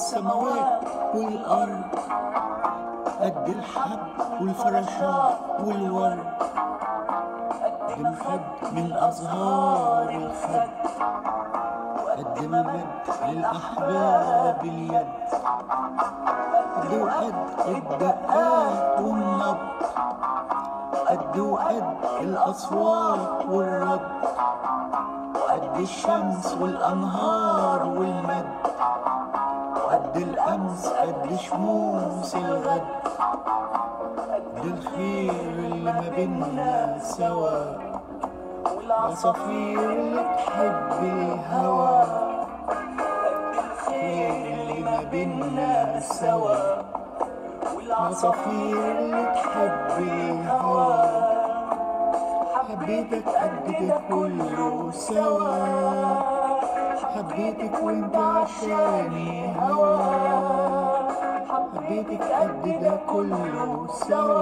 والسماوات والأرض قد الحب والفراشات والورد قد مخد من أزهار الخد قد ما مد للأحباب اليد قد وقد الدقات والنبض قد وقد الأصوات والرد قد الشمس والأنهار والمد قد الأمس قد شموس الغد قد الخير اللي ما بينا سوا والعصافير اللي تحب الهوى الخير اللي ما بينا سوا والعصافير اللي تحب الهوى حبيتك قد ده كله سوا حبيتك وانت عشاني هوا حبيتك قد ده كله سوا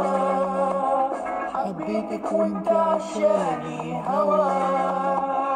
حبيتك وانت عشاني هوا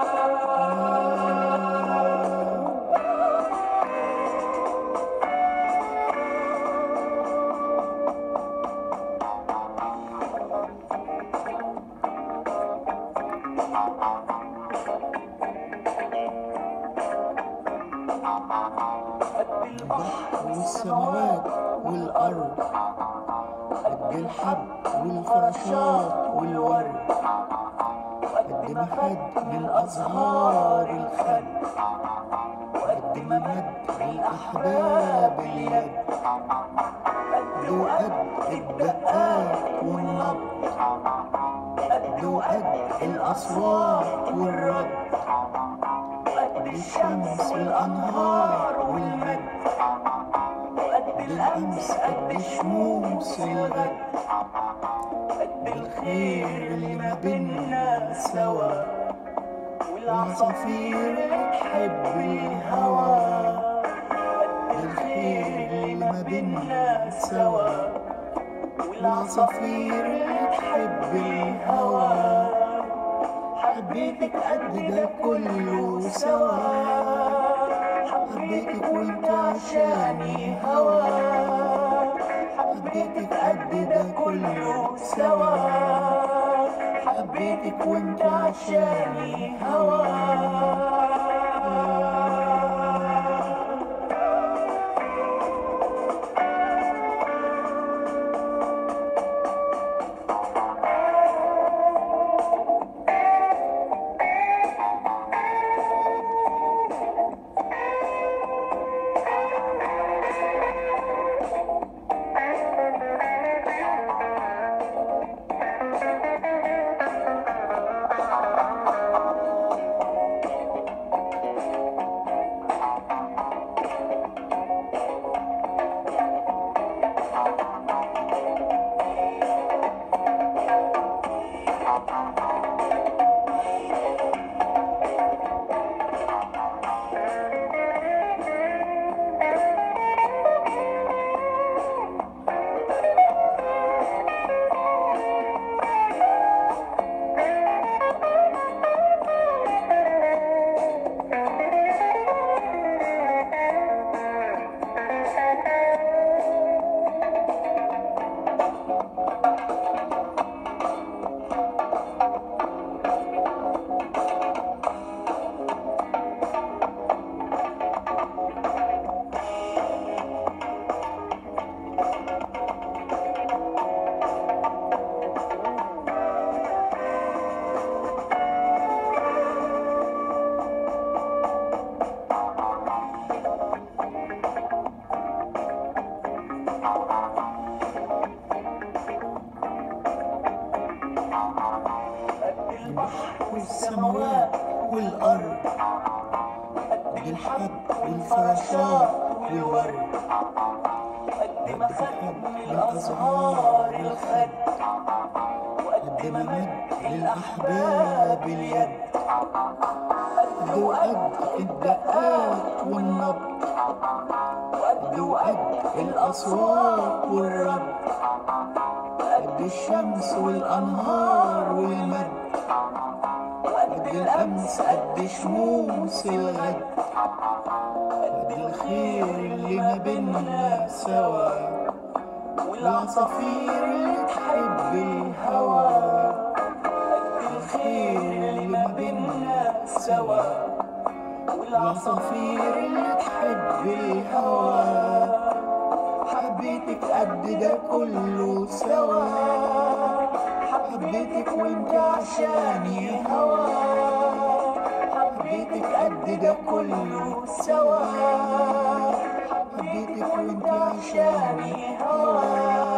البحر والسماوات والأرض قد الحب والفراشات والورد قد ما خد من أزهار الخد قد ما مد للأحباب اليد قد وقد الدقات والنبض قد وقد الأصوات والرد قد الشمس والأنهار والمد قد الأمس قد شموس الغد قد الخير اللي ما بينا سوا والعصافير اللي تحب الهوى قد الخير اللي ما بينا سوا والعصافير اللي تحب الهوى حبيتك قد ده كله سوا حبيتك وانت عشاني هوا حبيتك قد ده كله سوا حبيتك وانت عشاني هوا البحر والسماوات والأرض قد الحب والفراشات والورد قد ما خد من أزهار الخد قد ما مد للأحباب اليد قد وقد الدقات والنبض قد وقد الأصوات والرد قد الشمس والأنهار والمد قد الأمس قد شموس الغد قد الخير اللي ما بينا سوا والعصافير اللي تحب الهوى قد الخير اللي ما بينا سوا والعصافير اللي تحب الهوى حبيتك قد ده كله سوا حبيتك وانت عشاني هوا حبيتك قد ده كله سوا حبيتك وانت عشاني هوا